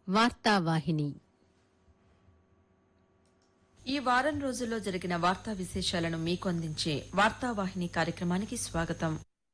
వార్తావాహిని ఈ వారం రోజుల్లో జరిగిన వార్తా విశేషాలను మీకు అందించే వార్తావాహిని కార్యక్రమానికి స్వాగతం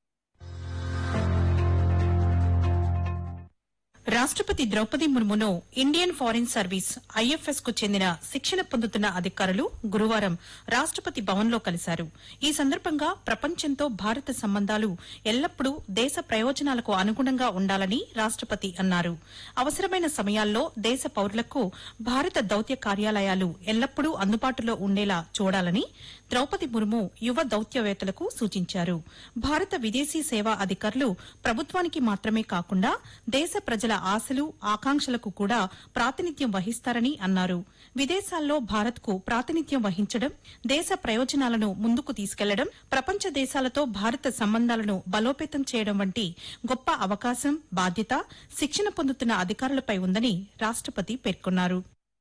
రాష్ట్రపతి ద్రౌపది ముర్మును ఇండియన్ ఫారిన్ సర్వీస్ ఐఎఫ్ఎస్ కు చెందిన శిక్షణ పొందుతున్న అధికారులు గురువారం రాష్ట్రపతి భవన్లో కలిశారు ఈ సందర్భంగా ప్రపంచంతో భారత సంబంధాలు ఎల్లప్పుడూ దేశ ప్రయోజనాలకు అనుగుణంగా ఉండాలని రాష్ట్రపతి అన్నారు అవసరమైన సమయాల్లో దేశ పౌరులకు భారత దౌత్య కార్యాలయాలు ఎల్లప్పుడూ అందుబాటులో ఉండేలా చూడాలని ద్రౌపది ముర్ము యువ దౌత్యవేత్తలకు సూచించారు భారత విదేశీ సేవా అధికారులు ప్రభుత్వానికి మాత్రమే కాకుండా దేశ ప్రజల ఆశలు ఆకాంక్షలకు కూడా ప్రాతినిధ్యం వహిస్తారని అన్నారు విదేశాల్లో భారత్కు ప్రాతినిధ్యం వహించడం దేశ ప్రయోజనాలను ముందుకు తీసుకెళ్లడం ప్రపంచ దేశాలతో భారత సంబంధాలను బలోపేతం చేయడం వంటి గొప్ప అవకాశం బాధ్యత శిక్షణ పొందుతున్న అధికారులపై ఉందని రాష్ట్రపతి పేర్కొన్నారు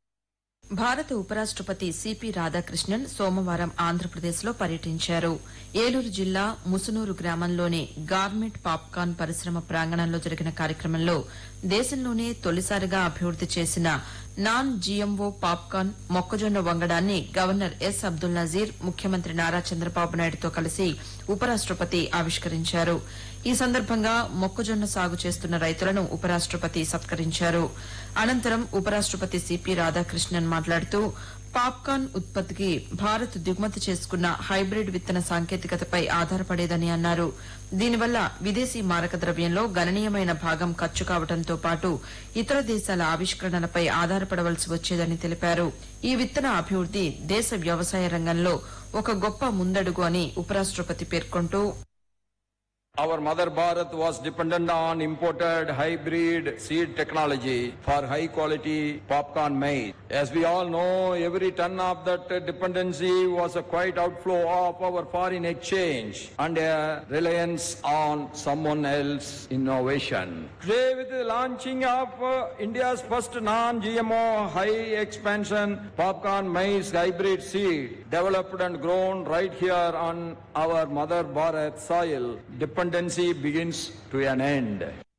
భారత ఉపరాష్ట్రపతి సిపి రాధాకృష్ణన్ సోమవారం ఆంధ్రప్రదేశ్లో పర్యటించారు ఏలూరు జిల్లా ముసునూరు గ్రామంలోని గార్మెంట్ పాప్కార్న్ పరిశ్రమ ప్రాంగణంలో జరిగిన కార్యక్రమంలో దేశంలోనే తొలిసారిగా అభివృద్ది చేసిన నాన్ జీఎంఓ పాప్కార్న్ మొక్కజొన్న వంగడాన్ని గవర్నర్ ఎస్ అబ్దుల్ నజీర్ ముఖ్యమంత్రి నారా చంద్రబాబు నాయుడుతో కలిసి ఉపరాష్ట్రపతి ఆవిష్కరించారు ఈ సందర్భంగా మొక్కజొన్న సాగు చేస్తున్న రైతులను ఉపరాష్ట్రపతి సత్కరించారు అనంతరం ఉపరాష్ట్రపతి సిపి రాధాకృష్ణన్ మాట్లాడుతూ పాప్కార్న్ ఉత్పత్తికి భారత్ దిగుమతి చేసుకున్న హైబ్రిడ్ విత్తన సాంకేతికతపై ఆధారపడేదని అన్నారు దీనివల్ల విదేశీ మారక ద్రవ్యంలో గణనీయమైన భాగం ఖర్చు కావడంతో పాటు ఇతర దేశాల ఆవిష్కరణలపై ఆధారపడవలసి వచ్చేదని తెలిపారు ఈ విత్తన అభివృద్ది దేశ వ్యవసాయ రంగంలో ఒక గొప్ప ముందడుగు అని ఉపరాష్ట్రపతి పేర్కొంటూ Our mother Bharat was dependent on imported hybrid seed technology for high quality popcorn maize. As we all know, every ton of that dependency was a quite outflow of our foreign exchange and a reliance on someone else innovation. Today with the launching of uh, India's first non-GMO high expansion popcorn maize hybrid seed developed and grown right here on our mother Bharat soil, dependency begins to an end.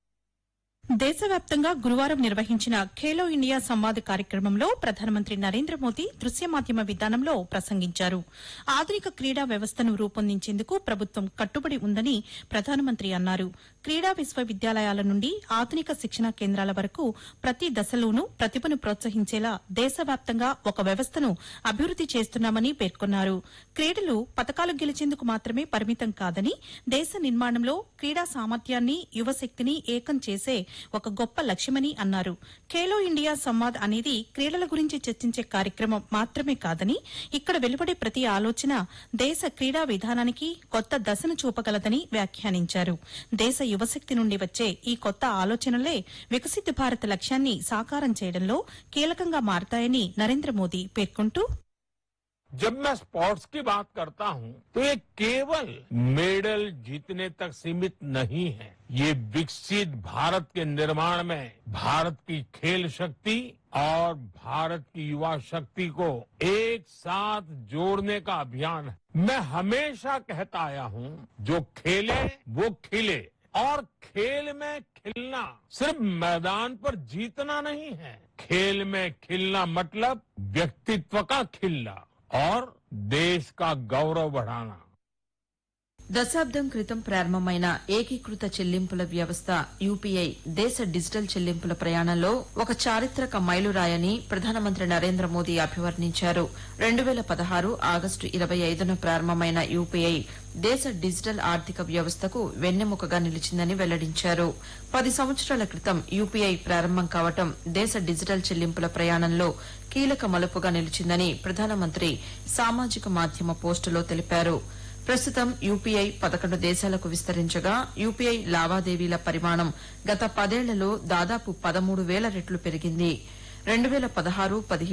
దేశవ్యాప్తంగా గురువారం నిర్వహించిన Khelo India Samvad కార్యక్రమంలో ప్రధానమంత్రి నరేంద్ర మోదీ దృశ్య మాధ్యమ విధానంలో ప్రసంగించారు ఆధునిక క్రీడా వ్యవస్థను రూపొందించేందుకు ప్రభుత్వం కట్టుబడి ఉందని ప్రధానమంత్రి అన్నారు క్రీడా విశ్వవిద్యాలయాల నుండి ఆధునిక శిక్షణా కేంద్రాల వరకు ప్రతి దశలోనూ ప్రతిభను ప్రోత్సహించేలా దేశవ్యాప్తంగా ఒక వ్యవస్థను అభివృద్ది చేస్తున్నామని పేర్కొన్నారు క్రీడలు పతకాలు గెలిచేందుకు మాత్రమే పరిమితం కాదని దేశ నిర్మాణంలో క్రీడా సామర్థ్యాన్ని యువశక్తిని ఏకం చేసే ఒక గొప్ప లక్ష్యమని అన్నారు ఖేలో ఇండియా సంవాద్ అనేది క్రీడల గురించి చర్చించే కార్యక్రమం మాత్రమే కాదని ఇక్కడ వెలువడే ప్రతి ఆలోచన దేశ క్రీడా విధానానికి కొత్త దశను చూపగలదని వ్యాఖ్యానించారు దేశ యువశక్తి నుండి వచ్చే ఈ కొత్త ఆలోచనలే వికసిత భారత్ లక్ష్యాన్ని సాకారం చేయడంలో కీలకంగా మారతాయని నరేంద్ర మోదీ పేర్కొంటూ जब मैं स्पोर्ट्स की बात करता हूं तो ये केवल मेडल जीतने तक सीमित नहीं है ये विकसित भारत के निर्माण में भारत की खेल शक्ति और भारत की युवा शक्ति को एक साथ जोड़ने का अभियान है मैं हमेशा कहता आया हूं जो खेले वो खिले और खेल में खिलना सिर्फ मैदान पर जीतना नहीं है खेल में खिलना मतलब व्यक्तित्व का खिलना और देश का गौरव बढ़ाना దశాబ్దం క్రితం ప్రారంభమైన ఏకీకృత చెల్లింపుల వ్యవస్థ యూపీఐ దేశ డిజిటల్ చెల్లింపుల ప్రయాణంలో ఒక చారిత్రక మైలురాయని ప్రధానమంత్రి నరేంద్ర మోదీ అభివర్ణించారు రెండు వేల పదహారు ఆగస్టు ఇరవై ఐదున ప్రారంభమైన యూపీఐ దేశ డిజిటల్ ఆర్థిక వ్యవస్థకు వెన్నెముకగా నిలిచిందని వెల్లడించారు పది సంవత్సరాల క్రితం యూపీఐ ప్రారంభం కావటం దేశ డిజిటల్ చెల్లింపుల ప్రయాణంలో కీలక మలుపుగా నిలిచిందని ప్రధానమంత్రి సామాజిక మాధ్యమ పోస్టులో తెలిపారు ప్రస్తుతం యూపీఐ పదకొండు దేశాలకు విస్తరించగా యూపీఐ లావాదేవీల పరిమాణం గత పదేళ్లలో దాదాపు పదమూడు వేల రెట్లు పెరిగింది రెండు వేల పదహారు